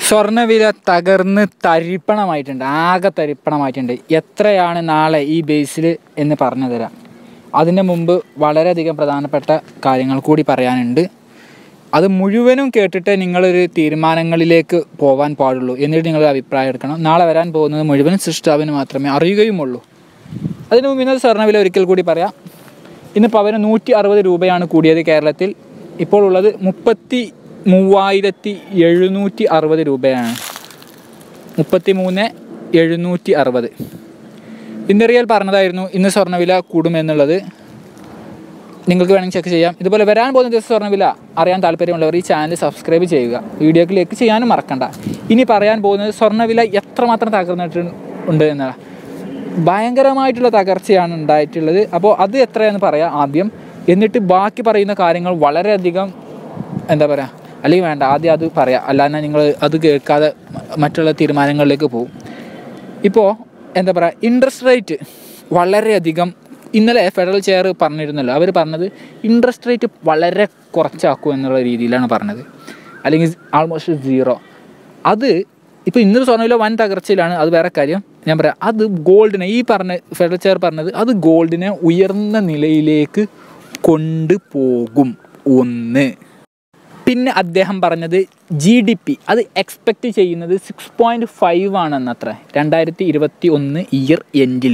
സ്വർണ്ണവില തകർന്ന് തരിപ്പണമായിട്ടുണ്ട് ആകെ തരിപ്പണമായിട്ടുണ്ട് എത്രയാണ് നാളെ ഈ ബേസിൽ എന്ന് പറഞ്ഞു തരാം അതിന് മുമ്പ് വളരെയധികം പ്രധാനപ്പെട്ട കാര്യങ്ങൾ കൂടി പറയാനുണ്ട് അത് മുഴുവനും കേട്ടിട്ട് നിങ്ങളൊരു തീരുമാനങ്ങളിലേക്ക് പോകാൻ പാടുള്ളൂ എന്നിട്ട് നിങ്ങൾ അഭിപ്രായം എടുക്കണം നാളെ വരാൻ പോകുന്നത് മുഴുവൻ സൃഷ്ടാവിന് മാത്രമേ അറിയുകയുമുള്ളൂ അതിന് മുമ്പ് ഇന്നത്തെ സ്വർണ്ണവില ഒരിക്കൽ കൂടി പറയാം ഇന്ന് പവന് നൂറ്റി അറുപത് രൂപയാണ് കൂടിയത് കേരളത്തിൽ ഇപ്പോൾ ഉള്ളത് മുപ്പത്തി മൂവായിരത്തി എഴുന്നൂറ്റി അറുപത് രൂപയാണ് മുപ്പത്തി മൂന്ന് എഴുന്നൂറ്റി അറുപത് ഇന്നറിയൽ പറഞ്ഞതായിരുന്നു ഇന്ന് സ്വർണ്ണവില കൂടുമെന്നുള്ളത് നിങ്ങൾക്ക് വേണമെങ്കിൽ ചെക്ക് ചെയ്യാം ഇതുപോലെ വരാൻ പോകുന്ന ദിവസം സ്വർണ്ണവില അറിയാൻ താല്പര്യമുള്ളവർ ഈ ചാനൽ സബ്സ്ക്രൈബ് ചെയ്യുക വീഡിയോക്ക് ലൈക്ക് ചെയ്യാനും മറക്കണ്ട ഇനി പറയാൻ പോകുന്നത് സ്വർണ്ണവില എത്രമാത്രം തകർന്നിട്ട് ഉണ്ട് എന്നതാണ് ഭയങ്കരമായിട്ടുള്ള തകർച്ചയാണ് ഉണ്ടായിട്ടുള്ളത് അപ്പോൾ അത് എത്രയാണെന്ന് പറയാം ആദ്യം എന്നിട്ട് ബാക്കി പറയുന്ന കാര്യങ്ങൾ വളരെയധികം എന്താ പറയുക അല്ലെങ്കിൽ വേണ്ട ആദ്യം അത് പറയാം അല്ലാതെ നിങ്ങൾ അത് കേൾക്കാതെ മറ്റുള്ള തീരുമാനങ്ങളിലേക്ക് പോകും ഇപ്പോൾ എന്താ പറയുക ഇൻട്രസ്റ്റ് റേറ്റ് വളരെയധികം ഇന്നലെ ഫെഡറൽ ചെയർ പറഞ്ഞിരുന്നല്ലോ അവർ പറഞ്ഞത് ഇൻട്രസ്റ്റ് റേറ്റ് വളരെ കുറച്ചാക്കും എന്നുള്ള രീതിയിലാണ് പറഞ്ഞത് അല്ലെങ്കിൽ ആൾമോസ്റ്റ് സീറോ അത് ഇപ്പോൾ ഇന്നൊരു സ്വർണ്ണവില വൻ തകർച്ചയിലാണ് അത് വേറെ കാര്യം ഞാൻ പറയാം അത് ഗോൾഡിനെ ഈ പറഞ്ഞ ഫെഡറൽ ചെയർ പറഞ്ഞത് അത് ഗോൾഡിനെ ഉയർന്ന നിലയിലേക്ക് കൊണ്ടുപോകും ഒന്ന് പിന്നെ അദ്ദേഹം പറഞ്ഞത് ജി ഡി പി അത് എക്സ്പെക്റ്റ് ചെയ്യുന്നത് സിക്സ് പോയിൻറ്റ് ഫൈവ് ആണെന്നത്ര രണ്ടായിരത്തി ഇരുപത്തി ഒന്ന് ഇയർ എൻഡിൽ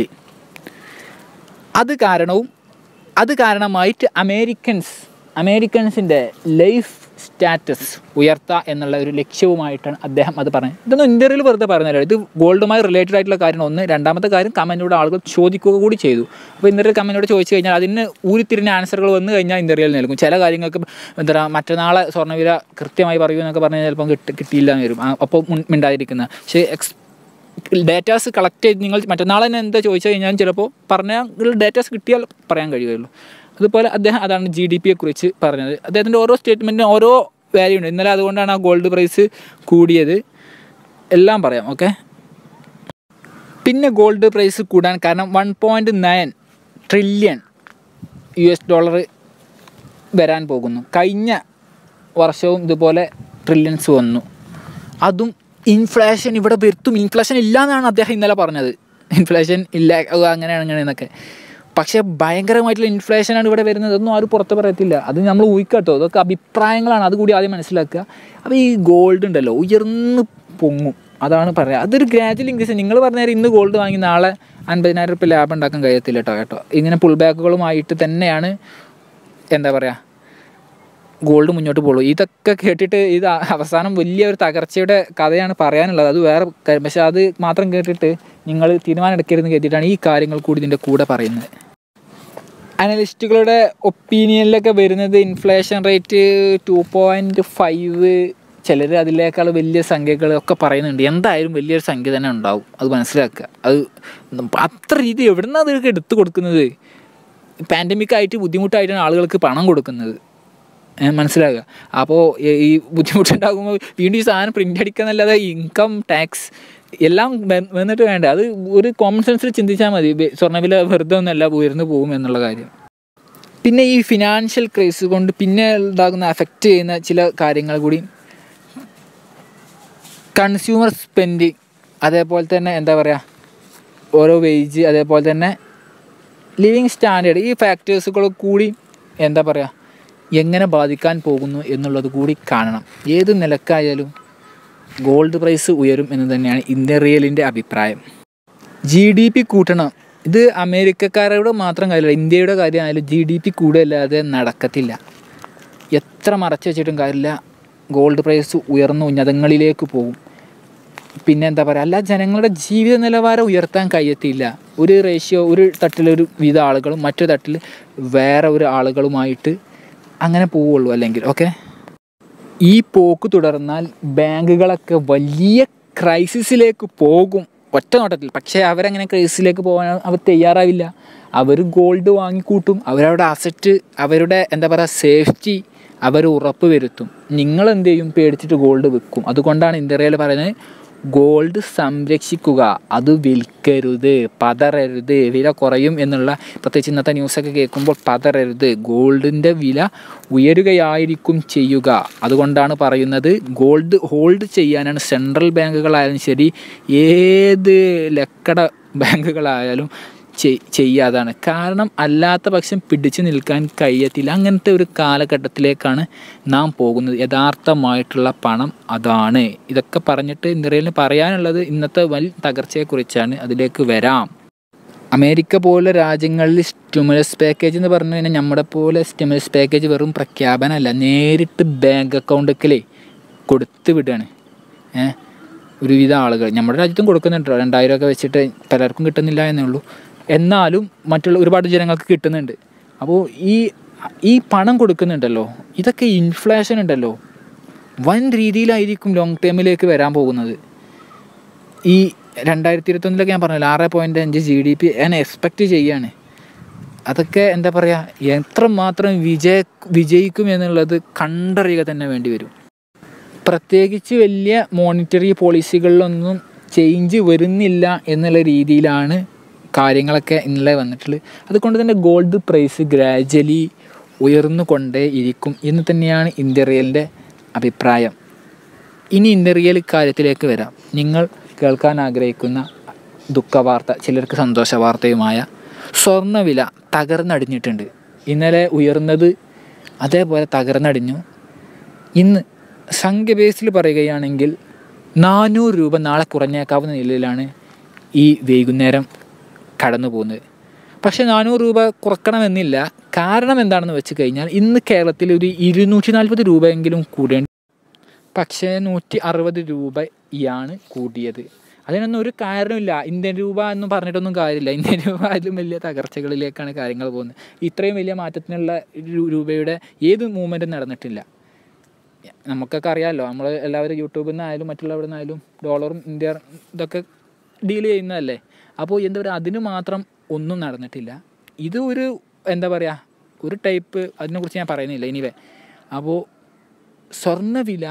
അത് കാരണവും അത് കാരണമായിട്ട് അമേരിക്കൻസ് അമേരിക്കൻസിൻ്റെ ലൈഫ് സ്റ്റാറ്റസ് ഉയർത്തുക എന്നുള്ള ഒരു ലക്ഷ്യവുമായിട്ടാണ് അദ്ദേഹം അത് പറഞ്ഞത് ഇതൊന്നും ഇന്ത്യയിൽ വെറുതെ പറഞ്ഞല്ലോ ഇത് ഗോൾഡുമായി റിലേറ്റഡ് ആയിട്ടുള്ള കാര്യം ഒന്ന് രണ്ടാമത്തെ കാര്യം കമൻറ്റിലൂടെ ആളുകൾ ചോദിക്കുക കൂടി ചെയ്തു അപ്പോൾ ഇന്ത്യയിൽ കമൻറ്റിലൂടെ ചോദിച്ചു കഴിഞ്ഞാൽ അതിന് ഊരിത്തിരിഞ്ഞ ആൻസറുകൾ വന്നു കഴിഞ്ഞാൽ ഇന്ത്യയിൽ നൽകും ചില കാര്യങ്ങൾക്ക് എന്താ പറയുക മറ്റന്നാളെ സ്വർണ്ണവില കൃത്യമായി പറയൂ എന്നൊക്കെ പറഞ്ഞാൽ ചിലപ്പം കിട്ടി കിട്ടിയില്ല എന്ന് വരും ആ, അപ്പോൾ മുൻ- മിണ്ടാതിരിക്കുന്ന പക്ഷേ എക്സ് ഡേറ്റാസ് കളക്ട് ചെയ്ത് നിങ്ങൾ മറ്റന്നാൾ തന്നെ എന്താ ചോദിച്ചു കഴിഞ്ഞാൽ ചിലപ്പോൾ പറഞ്ഞാൽ ഡേറ്റാസ് കിട്ടിയാൽ പറയാൻ കഴിയുകയുള്ളൂ അതുപോലെ അദ്ദേഹം അതാണ് ജി ഡി പിയെ കുറിച്ച് പറഞ്ഞത് അദ്ദേഹത്തിൻ്റെ ഓരോ സ്റ്റേറ്റ്മെൻറ്റിനും ഓരോ വാല്യൂ ഉണ്ട് ഇന്നലെ അതുകൊണ്ടാണ് ആ ഗോൾഡ് പ്രൈസ് കൂടിയത് എല്ലാം പറയാം ഓക്കെ പിന്നെ ഗോൾഡ് പ്രൈസ് കൂടാൻ കാരണം one point nine trillion U S dollar വരാൻ പോകുന്നു കഴിഞ്ഞ വർഷവും ഇതുപോലെ ട്രില്യൺസ് വന്നു അതും ഇൻഫ്ലേഷൻ ഇവിടെ വരുത്തും ഇൻഫ്ലേഷൻ ഇല്ല എന്നാണ് അദ്ദേഹം ഇന്നലെ പറഞ്ഞത് ഇൻഫ്ലേഷൻ ഇല്ല ഓ, അങ്ങനെയാണ് അങ്ങനെ എന്നൊക്കെ പക്ഷേ ഭയങ്കരമായിട്ടുള്ള ഇൻഫ്ലേഷനാണ് ഇവിടെ വരുന്നത് അതൊന്നും ആരും പുറത്ത് പറയത്തില്ല അത് നമ്മൾ ഊഹിക്കട്ടോ അതൊക്കെ അഭിപ്രായങ്ങളാണ് അതുകൂടി ആദ്യം മനസ്സിലാക്കുക അപ്പോൾ ഈ ഗോൾഡ് ഉണ്ടല്ലോ ഉയർന്ന് പൊങ്ങും അതാണ് പറയുക അതൊരു ഗ്രാജുവൽ ഇൻക്രീസ് നിങ്ങൾ പറഞ്ഞാൽ ഇന്ന് ഗോൾഡ് വാങ്ങി നാളെ അൻപതിനായിരം റുപ്യ ലാഭം ഉണ്ടാക്കാൻ കഴിയത്തില്ല കേട്ടോ കേട്ടോ ഇങ്ങനെ പുൾ ബാക്കുകളുമായിട്ട് തന്നെയാണ് എന്താ പറയുക ഗോൾഡ് മുന്നോട്ട് പോകുള്ളൂ ഇതൊക്കെ കേട്ടിട്ട് ഇത് അ- അവസാനം വലിയ ഒരു തകർച്ചയുടെ കഥയാണ് പറയാനുള്ളത് അത് വേറെ കാര്യം പക്ഷെ അത് മാത്രം കേട്ടിട്ട് നിങ്ങൾ തീരുമാനം എടുക്കരുതെന്ന് കേട്ടിട്ടാണ് ഈ കാര്യങ്ങൾ കൂടി ഇതിൻ്റെ കൂടെ പറയുന്നത് അനലിസ്റ്റുകളുടെ ഒപ്പീനിയനിലൊക്കെ വരുന്നത് inflation rate two point five ചിലർ അതിലേക്കാൾ വലിയ സംഖ്യകൾ ഒക്കെ പറയുന്നുണ്ട് എന്തായാലും വലിയൊരു സംഖ്യ തന്നെ ഉണ്ടാവും അത് മനസ്സിലാക്കുക അത് അത്ര രീതി എവിടെ നിന്നാണ് അതൊക്കെ എടുത്തു കൊടുക്കുന്നത് പാൻഡമിക് ആയിട്ട് ബുദ്ധിമുട്ടായിട്ടാണ് ആളുകൾക്ക് പണം കൊടുക്കുന്നത് ഏ, മനസ്സിലാകുക അപ്പോൾ ഈ ബുദ്ധിമുട്ടുണ്ടാകുമ്പോൾ വീണ്ടും ഈ സാധനം പ്രിൻ്റ് അടിക്കാന്നല്ലാതെ ഇൻകം ടാക്സ് എല്ലാം വ- വന്നിട്ട് വേണ്ട അത് ഒരു കോമൺ സെൻസിൽ ചിന്തിച്ചാൽ മതി ബെ- സ്വർണ്ണവില വെറുതെ ഒന്നല്ല ഉയർന്നു പോകും എന്നുള്ള കാര്യം പിന്നെ ഈ ഫിനാൻഷ്യൽ ക്രൈസ് കൊണ്ട് പിന്നെ ഉണ്ടാകുന്ന അഫക്റ്റ് ചെയ്യുന്ന ചില കാര്യങ്ങൾ കൂടി കൺസ്യൂമർ സ്പെൻഡിങ് അതേപോലെ തന്നെ എന്താ പറയുക ഓരോ വേജ് അതേപോലെ തന്നെ ലിവിങ് സ്റ്റാൻഡേർഡ് ഈ ഫാക്ടേഴ്സുകൾ കൂടി എന്താ പറയുക എങ്ങനെ ബാധിക്കാൻ പോകുന്നു എന്നുള്ളത് കൂടി കാണണം ഏത് നിലക്കായാലും ഗോൾഡ് പ്രൈസ് ഉയരും എന്ന് തന്നെയാണ് ഇന്ത്യൻ റിയലിൻ്റെ അഭിപ്രായം ജി ഡി പി കൂട്ടണം ഇത് അമേരിക്കക്കാരുടെ മാത്രം കാര്യമല്ല ഇന്ത്യയുടെ കാര്യമായാലും ജി ഡി പി കൂടുകയല്ലാതെ നടക്കത്തില്ല എത്ര മറച്ചു വെച്ചിട്ടും കാര്യമില്ല ഗോൾഡ് പ്രൈസ് ഉയർന്ന ഉന്നതങ്ങളിലേക്ക് പോകും പിന്നെ എന്താ പറയുക അല്ല ജനങ്ങളുടെ ജീവിത നിലവാരം ഉയർത്താൻ കഴിയത്തില്ല ഒരു റേഷ്യോ ഒരു തട്ടിലൊരു വിധ ആളുകളും മറ്റൊരു തട്ടിൽ വേറെ ഒരു ആളുകളുമായിട്ട് അങ്ങനെ പോവുള്ളൂ അല്ലെങ്കിൽ ഓക്കെ ഈ പോക്ക് തുടർന്നാൽ ബാങ്കുകളൊക്കെ വലിയ ക്രൈസിസിലേക്ക് പോകും ഒറ്റ നോട്ടത്തിൽ പക്ഷേ അവരങ്ങനെ ക്രൈസിസിലേക്ക് പോകാൻ അവർ തയ്യാറാവില്ല അവർ ഗോൾഡ് വാങ്ങിക്കൂട്ടും അവരവരുടെ അസറ്റ് അവരുടെ എന്താ പറയുക സേഫ്റ്റി അവർ ഉറപ്പ് വരുത്തും നിങ്ങൾ എന്ത് ചെയ്യും പേടിച്ചിട്ട് ഗോൾഡ് വിൽക്കും അതുകൊണ്ടാണ് ഇന്ത്യയിൽ പറയുന്നത് ഗോൾഡ് സംരക്ഷിക്കുക അത് വിൽക്കരുത് പതറരുത് വില കുറയും എന്നുള്ള പ്രത്യേകിച്ച് ഇന്നത്തെ ന്യൂസൊക്കെ കേൾക്കുമ്പോൾ പതറരുത് ഗോൾഡിൻ്റെ വില ഉയരുകയായിരിക്കും ചെയ്യുക അതുകൊണ്ടാണ് പറയുന്നത് ഗോൾഡ് ഹോൾഡ് ചെയ്യാനാണ് സെൻട്രൽ ബാങ്കുകളായാലും ശരി ഏത് ലക്കട ബാങ്കുകളായാലും ചെയ് ചെയ്യാതാണ് കാരണം അല്ലാത്ത പക്ഷം പിടിച്ചു നിൽക്കാൻ കഴിയത്തില്ല അങ്ങനത്തെ ഒരു കാലഘട്ടത്തിലേക്കാണ് നാം പോകുന്നത് യഥാർത്ഥമായിട്ടുള്ള പണം അതാണ് ഇതൊക്കെ പറഞ്ഞിട്ട് ഇന്ത്യയിൽ പറയാനുള്ളത് ഇന്നത്തെ വൻ തകർച്ചയെക്കുറിച്ചാണ് അതിലേക്ക് വരാം അമേരിക്ക പോലെ രാജ്യങ്ങളിൽ സ്റ്റിമുലസ് പാക്കേജ് എന്ന് പറഞ്ഞു കഴിഞ്ഞാൽ നമ്മുടെ പോലെ സ്റ്റിമുലസ് പാക്കേജ് വെറും പ്രഖ്യാപനമല്ല നേരിട്ട് ബാങ്ക് അക്കൗണ്ടിക്കലേ കൊടുത്ത് വിടുകയാണ് ഏഹ് ഒരുവിധ ആളുകൾ നമ്മുടെ രാജ്യത്തും കൊടുക്കുന്നുണ്ട് രണ്ടായിരം ഒക്കെ വെച്ചിട്ട് പലർക്കും കിട്ടുന്നില്ല എന്നേ ഉള്ളൂ എന്നാലും മറ്റുള്ള ഒരുപാട് ജനങ്ങൾക്ക് കിട്ടുന്നുണ്ട് അപ്പോൾ ഈ ഈ പണം കൊടുക്കുന്നുണ്ടല്ലോ ഇതൊക്കെ ഇൻഫ്ലേഷൻ ഉണ്ടല്ലോ വൻ രീതിയിലായിരിക്കും ലോങ് ടേമിലേക്ക് വരാൻ പോകുന്നത് ഈ രണ്ടായിരത്തി ഇരുപത്തൊന്നിലൊക്കെ ഞാൻ പറഞ്ഞല്ലോ ആറ് പോയിൻ്റ് അഞ്ച് ജി ഡി പി ഞാൻ എക്സ്പെക്റ്റ് ചെയ്യാണ് അതൊക്കെ എന്താ പറയുക എത്രമാത്രം വിജയ വിജയിക്കും എന്നുള്ളത് കണ്ടറിയുക തന്നെ വേണ്ടി വരും പ്രത്യേകിച്ച് വലിയ മോണിറ്ററി പോളിസികളിലൊന്നും ചേഞ്ച് വരുന്നില്ല എന്നുള്ള രീതിയിലാണ് കാര്യങ്ങളൊക്കെ ഇന്നലെ വന്നിട്ടുള്ളത് അതുകൊണ്ട് തന്നെ ഗോൾഡ് പ്രൈസ് ഗ്രാജ്വലി ഉയർന്നു കൊണ്ടേ ഇരിക്കും എന്ന് തന്നെയാണ് ഇന്ത്യ റിയലിൻ്റെ അഭിപ്രായം ഇനി ഇന്ത്യ റിയൽ കാര്യത്തിലേക്ക് വരാം നിങ്ങൾ കേൾക്കാൻ ആഗ്രഹിക്കുന്ന ദുഃഖവാർത്ത ചിലർക്ക് സന്തോഷ വാർത്തയുമായ സ്വർണ്ണവില തകർന്നടിഞ്ഞിട്ടുണ്ട് ഇന്നലെ ഉയർന്നത് അതേപോലെ തകർന്നടിഞ്ഞു ഇന്ന് സംഖ്യ ബേസിൽ പറയുകയാണെങ്കിൽ നാനൂറ് രൂപ നാളെ കുറഞ്ഞേക്കാവുന്ന നിലയിലാണ് ഈ വൈകുന്നേരം കടന്നു പോകുന്നത് പക്ഷേ നാനൂറ് രൂപ കുറക്കണമെന്നില്ല കാരണം എന്താണെന്ന് വെച്ച് കഴിഞ്ഞാൽ ഇന്ന് കേരളത്തിൽ ഒരു ഇരുന്നൂറ്റി നാൽപ്പത് രൂപയെങ്കിലും കൂടേണ്ടി പക്ഷേ നൂറ്റി അറുപത് രൂപയാണ് കൂടിയത് അതിനൊന്നും ഒരു കാരണമില്ല ഇന്ത്യൻ രൂപ എന്ന് പറഞ്ഞിട്ടൊന്നും കാര്യമില്ല ഇന്ത്യൻ രൂപ അതിലും വലിയ തകർച്ചകളിലേക്കാണ് കാര്യങ്ങൾ പോകുന്നത് ഇത്രയും വലിയ മാറ്റത്തിനുള്ള രു- രൂപയുടെ ഏത് മൂവ്മെൻറ്റും നടന്നിട്ടില്ല നമുക്കൊക്കെ അറിയാമല്ലോ നമ്മൾ എല്ലാവരും യൂട്യൂബിൽ നിന്നായാലും മറ്റുള്ളവിടെ നിന്നായാലും ഡോളറും ഇന്ത്യ ഇതൊക്കെ ഡീൽ ചെയ്യുന്നതല്ലേ അപ്പോൾ എന്താ പറയുക അതിന് മാത്രം ഒന്നും നടന്നിട്ടില്ല ഇത് ഒരു എന്താ പറയുക ഒരു ടൈപ്പ് അതിനെക്കുറിച്ച് ഞാൻ പറയുന്നില്ല എനിവേ അപ്പോൾ സ്വർണ്ണവില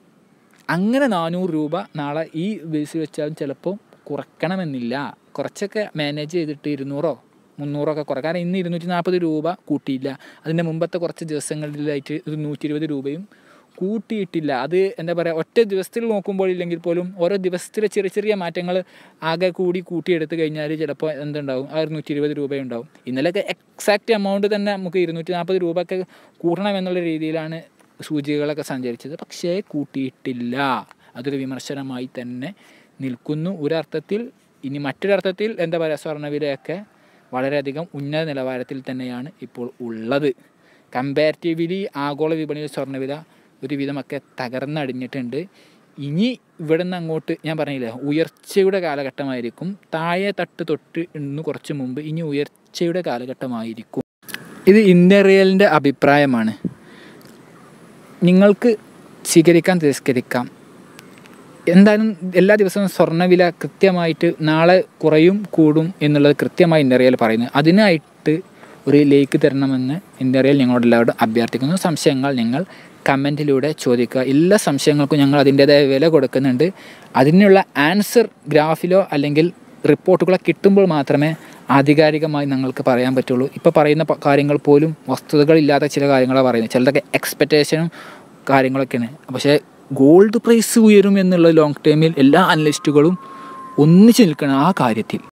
അങ്ങനെ നാനൂറ് രൂപ നാളെ ഈ ബേസ് വെച്ചാലും ചിലപ്പോൾ കുറയ്ക്കണമെന്നില്ല കുറച്ചൊക്കെ മാനേജ് ചെയ്തിട്ട് ഇരുന്നൂറോ മുന്നൂറോ ഒക്കെ കുറയ്ക്കാം കാരണം ഇന്ന് ഇരുന്നൂറ്റി നാൽപ്പത് രൂപ കൂട്ടിയില്ല അതിൻ്റെ മുമ്പത്തെ കുറച്ച് ദിവസങ്ങളിലായിട്ട് ഒരു നൂറ്റി ഇരുപത് രൂപയും കൂട്ടിയിട്ടില്ല അത് എന്താ പറയുക ഒറ്റ ദിവസത്തിൽ നോക്കുമ്പോൾ ഇല്ലെങ്കിൽ പോലും ഓരോ ദിവസത്തിലെ ചെറിയ ചെറിയ മാറ്റങ്ങൾ ആകെ കൂടി കൂട്ടിയെടുത്ത് കഴിഞ്ഞാൽ ചിലപ്പോൾ എന്തുണ്ടാവും ആ ഒരു നൂറ്റി ഇരുപത് രൂപയുണ്ടാവും ഇന്നലെയൊക്കെ എക്സാക്റ്റ് എമൗണ്ട് തന്നെ നമുക്ക് ഇരുന്നൂറ്റി നാൽപ്പത് രൂപ ഒക്കെ കൂട്ടണം എന്നുള്ള രീതിയിലാണ് സൂചികകളൊക്കെ സഞ്ചരിച്ചത് പക്ഷേ കൂട്ടിയിട്ടില്ല അതൊരു വിമർശനമായി തന്നെ നിൽക്കുന്നു ഒരർത്ഥത്തിൽ ഇനി മറ്റൊരർത്ഥത്തിൽ എന്താ പറയുക സ്വർണ്ണവിലയൊക്കെ വളരെയധികം ഉന്നത നിലവാരത്തിൽ തന്നെയാണ് ഇപ്പോൾ ഉള്ളത് കമ്പാരിറ്റീവ്ലി ആഗോള വിപണിയിൽ സ്വർണ്ണവില ഒരുവിധമൊക്കെ തകർന്നടിഞ്ഞിട്ടുണ്ട് ഇനി ഇവിടെ നിന്ന് അങ്ങോട്ട് ഞാൻ പറഞ്ഞില്ലേ ഉയർച്ചയുടെ കാലഘട്ടമായിരിക്കും താഴെ തട്ട് തൊട്ട് ഇന്ന് കുറച്ച് മുമ്പ് ഇനി ഉയർച്ചയുടെ കാലഘട്ടമായിരിക്കും ഇത് ഇന്ത്യ റിയലിൻ്റെ അഭിപ്രായമാണ് നിങ്ങൾക്ക് സ്വീകരിക്കാൻ തിരസ്കരിക്കാം എന്തായാലും എല്ലാ ദിവസവും സ്വർണ്ണവില കൃത്യമായിട്ട് നാളെ കുറയും കൂടും എന്നുള്ളത് കൃത്യമായി ഇന്ത്യറിയൽ പറയുന്നു അതിനായിട്ട് ഒരു ലേക്ക് തരണമെന്ന് ഇന്ത്യറിയൽ ഞങ്ങളോട് എല്ലാവരോടും അഭ്യർത്ഥിക്കുന്നു സംശയങ്ങൾ നിങ്ങൾ കമൻറ്റിലൂടെ ചോദിക്കുക എല്ലാ സംശയങ്ങൾക്കും ഞങ്ങൾ അതിൻ്റേതായ വില കൊടുക്കുന്നുണ്ട് അതിനുള്ള ആൻസർ ഗ്രാഫിലോ അല്ലെങ്കിൽ റിപ്പോർട്ടുകളോ കിട്ടുമ്പോൾ മാത്രമേ ആധികാരികമായി ഞങ്ങൾക്ക് പറയാൻ പറ്റുള്ളൂ ഇപ്പോൾ പറയുന്ന പ- കാര്യങ്ങൾ പോലും വസ്തുതകളില്ലാത്ത ചില കാര്യങ്ങളാണ് പറയുന്നത് ചിലതൊക്കെ എക്സ്പെക്റ്റേഷനും കാര്യങ്ങളൊക്കെയാണ് പക്ഷേ ഗോൾഡ് പ്രൈസ് ഉയരും എന്നുള്ള ലോങ് ടേമിൽ എല്ലാ അനലിസ്റ്റുകളും ഒന്നിച്ച് നിൽക്കണം ആ കാര്യത്തിൽ